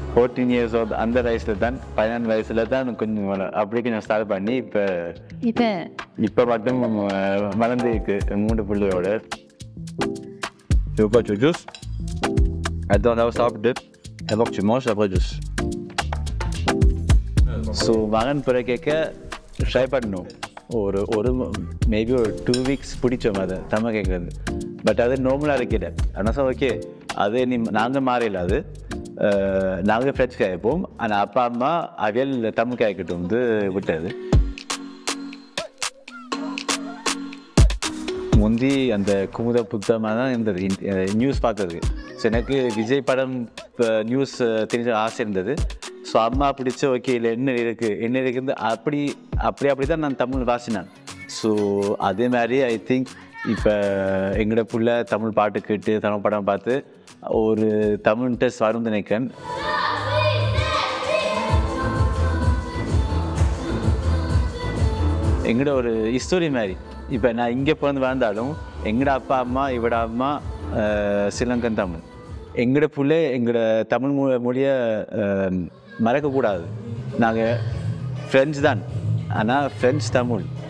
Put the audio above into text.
fourteen years அந்த வயசில் தான் பதினாறு வயசில் தான் கொஞ்சம் வள- அப்படி கொஞ்சம் ஸ்டார்ட் பண்ணி இப்போ இப்போ இப்போ மட்டும் அஹ், வளர்ந்து இருக்கு மூணு பிள்ளையோட சூப்பர் ஜூஸ் அதான் நான் சாப்பிட்டு எவ்வளோ சும்மா சாப்பிட்ற ஜூஸ் ஸோ மகன் பிற கேட்க ட்ரை பண்ணணும் ஒரு ஒரு மேபி ஒரு டூ வீக்ஸ் பிடிச்சோம் அதை தமிழ் கேட்குறது பட் அது நார்மலாக இருக்கிற ஆனால் சார் ஓகே அது நீ நாங்கள் மாறில அது நாங்கள் ஃப்ரெண்ட்ஸ் கேட்போம் ஆனால் அப்பா அம்மா அவியல் தமிழ் கேட்கட்டும் வந்து விட்டது முந்தி அந்த குமுத புத்தகமாக தான் இருந்தது நியூஸ் பார்த்தது ஸோ எனக்கு விஜய் படம் நியூஸ் தெரிஞ்ச ஆசை இருந்தது ஸோ அம்மா பிடிச்ச ஓகே இல்லை என்ன இருக்குது என்ன இருக்குது அப்படி அப்படி அப்படி தான் நான் தமிழ் வாசினேன் ஸோ அதே மாதிரி ஐ திங்க் இப்போ எங்களோட புள்ள தமிழ் பாட்டு கேட்டு தமிழ் படம் பார்த்து ஒரு தமிழ் இன்ட்ரெஸ்ட் வரும் நினைக்கிறேன் எங்கட ஒரு ஹிஸ்டோரி மாதிரி இப்போ நான் இங்கே பிறந்து வாழ்ந்தாலும் எங்கட அப்பா அம்மா இவட அம்மா அஹ், ஸ்ரீலங்கன் தமிழ் எங்கட புள்ள எங்கட தமிழ் மொ மொழியை அஹ், மறக்கக்கூடாது நாங்கள் ஃப்ரெண்ட்ஸ் தான் ஆனால் ஃப்ரெண்ட்ஸ் தமிழ்